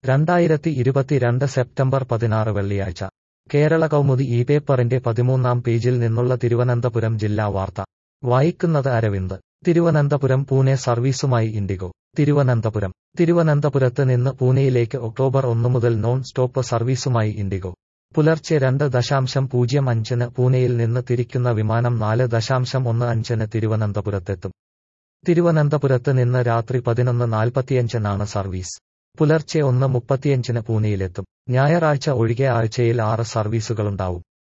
രണ്ടായിരത്തി ഇരുപത്തിരണ്ട് സെപ്റ്റംബർ പതിനാറ് വെള്ളിയാഴ്ച കേരള കൗമുദി ഈ പേപ്പറിന്റെ പതിമൂന്നാം പേജിൽ നിന്നുള്ള തിരുവനന്തപുരം ജില്ലാ വാർത്ത വായിക്കുന്നത് അരവിന്ദ് തിരുവനന്തപുരം പൂനെ സർവീസുമായി ഇൻഡിഗോ തിരുവനന്തപുരം തിരുവനന്തപുരത്ത് നിന്ന് പൂനെയിലേക്ക് ഒക്ടോബർ ഒന്ന് മുതൽ നോൺ സ്റ്റോപ്പ് സർവീസുമായി ഇൻഡിഗോ പുലർച്ചെ രണ്ട് ദശാംശം പൂജ്യം അഞ്ചിന് പൂനെയിൽ നിന്ന് തിരിക്കുന്ന വിമാനം നാല് ദശാംശം ഒന്ന് അഞ്ചിന് തിരുവനന്തപുരത്തെത്തും തിരുവനന്തപുരത്ത് നിന്ന് രാത്രി പതിനൊന്ന് നാൽപ്പത്തിയഞ്ചിനാണ് സർവീസ് പുലർച്ചെ ഒന്ന് മുപ്പത്തിയഞ്ചിന് പൂനെയിലെത്തും ഞായറാഴ്ച ഒഴികെ ആഴ്ചയിൽ ആറ് സർവീസുകളുണ്ടാവും